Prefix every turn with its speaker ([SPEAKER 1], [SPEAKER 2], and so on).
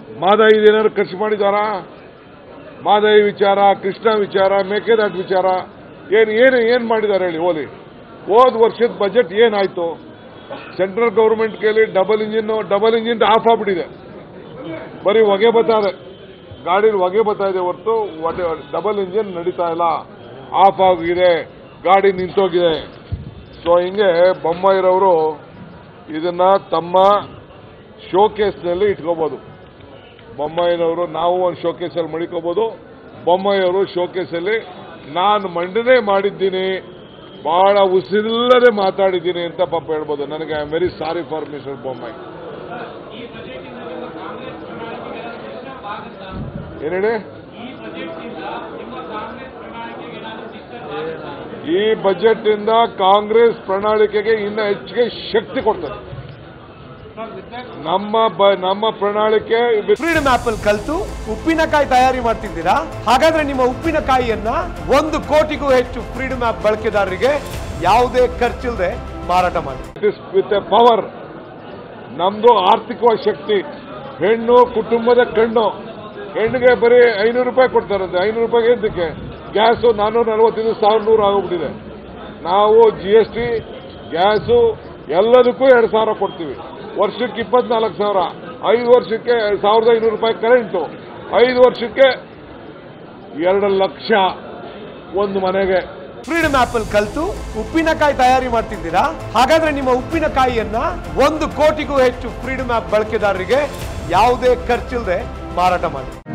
[SPEAKER 1] ಮಾದಾಯಿ ಏನಾದ್ರು ಖರ್ಚು ಮಾಡಿದಾರಾ ಮಾದಾಯಿ ವಿಚಾರ ಕೃಷ್ಣ ವಿಚಾರ ಮೇಕೆದಾಟು ವಿಚಾರ ಏನು ಏನು ಏನು ಮಾಡಿದ್ದಾರೆ ಹೇಳಿ ಓಲಿ ಹೋದ ವರ್ಷದ ಬಜೆಟ್ ಏನಾಯ್ತು ಸೆಂಟ್ರಲ್ ಗೌರ್ಮೆಂಟ್ ಕೈಲಿ double engine double engine off ಆಗ್ಬಿಟ್ಟಿದೆ ಬರೀ ಹೊಗೆ ಬರ್ತಾ ಇದೆ ಗಾಡೀಲಿ ಹೊಗೆ ಬರ್ತಾ ಇದೆ ಹೊರತು ಡಬಲ್ ಇಂಜಿನ್ ನಡೀತಾ ಇಲ್ಲ ಆಫ್ ಆಗಿದೆ ಗಾಡಿ ನಿಂತೋಗಿದೆ ಸೊ ಹಿಂಗೆ ಬೊಮ್ಮಾಯಿರವರು ಇದನ್ನ ತಮ್ಮ ಶೋಕೇಸ್ನಲ್ಲಿ ಇಟ್ಕೋಬಹುದು ಬೊಮ್ಮಾಯಿನವರು ನಾವು ಒಂದು ಶೋಕೇಸಲ್ಲಿ ಮಡಿಕೋಬಹುದು ಬೊಮ್ಮಾಯಿಯವರು ಶೋಕೇಸಲ್ಲಿ ನಾನು ಮಂಡನೆ ಮಾಡಿದ್ದೀನಿ ಬಹಳ ಉಸಿರಿಲ್ಲದೆ ಮಾತಾಡಿದ್ದೀನಿ ಅಂತ ಪಾಪ ಹೇಳ್ಬೋದು ನನಗೆ I am very sorry for mister Bommai ಏನ್ ಹೇಳಿ ಈ ಬಜೆಟ್ ಇಂದ ಕಾಂಗ್ರೆಸ್ ಪ್ರಣಾಳಿಕೆಗೆ ಇನ್ನ ಹೆಚ್ಚಿಗೆ ಶಕ್ತಿ ಕೊಡ್ತದೆ ನಮ್ಮ ಬ- ನಮ್ಮ ಪ್ರಣಾಳಿಕೆ
[SPEAKER 2] ಫ್ರೀಡಮ್ ಆಪ್ ಅಲ್ಲಿ ಕಲ್ತು ಉಪ್ಪಿನಕಾಯಿ ತಯಾರಿ ಮಾಡ್ತಿದ್ದೀರಾ ಹಾಗಾದ್ರೆ ನಿಮ್ಮ ಉಪ್ಪಿನಕಾಯಿಯನ್ನ ಒಂದು ಕೋಟಿಗೂ ಹೆಚ್ಚು ಫ್ರೀಡಮ್ ಆಪ್ ಬಳಕೆದಾರರಿಗೆ ಯಾವುದೇ ಖರ್ಚಿಲ್ಲದೆ ಮಾರಾಟ ಮಾಡಿ
[SPEAKER 1] ವಿತ್ ಎ ಪವರ್ ನಮ್ದು ಆರ್ಥಿಕವಾದ ಶಕ್ತಿ ಹೆಣ್ಣು ಕುಟುಂಬದ ಕಣ್ಣು ಹೆಣ್ಣಿಗೆ ಬರೀ ಐನೂರು ರೂಪಾಯಿ ಕೊಡ್ತಾರಂತೆ ಐನೂರು ರೂಪಾಯಿಗೆ ಎಂತಕ್ಕೆ ಗ್ಯಾಸು ನಾನ್ನೂರ ನಲವತ್ತೈದು ಸಾವಿರ ನೂರು ಆಗೋಗ್ಬಿಟ್ಟಿದೆ ನಾವು ಜಿ ಎಸ್ ಟಿ ಗ್ಯಾಸು ಎಲ್ಲದಕ್ಕೂ ಎರಡು ಸಾವಿರ ಕೊಡ್ತೀವಿ ವರ್ಷಕ್ಕೆ ಇಪ್ಪತ್ನಾಲ್ಕು ಸಾವಿರ ಐದು ವರ್ಷಕ್ಕೆ ಸಾವಿರದ ಐನೂರು ರೂಪಾಯಿ ಕರೆಂಟು ಐದು ವರ್ಷಕ್ಕೆ ಎರಡು ಲಕ್ಷ ಒಂದು ಮನೆಗೆ
[SPEAKER 2] ಫ್ರೀಡಮ್ ಆಪ್ ಅಲ್ಲಿ ಕಲ್ತು ಉಪ್ಪಿನಕಾಯಿ ತಯಾರಿ ಮಾಡ್ತಿದ್ದೀರಾ ಹಾಗಾದ್ರೆ ನಿಮ್ಮ ಉಪ್ಪಿನಕಾಯಿಯನ್ನ ಒಂದು ಕೋಟಿಗೂ ಹೆಚ್ಚು ಫ್ರೀಡಮ್ ಆಪ್ ಬಳಕೆದಾರರಿಗೆ ಯಾವುದೇ ಖರ್ಚಿಲ್ಲದೆ ಮಾರಾಟ ಮಾಡಿ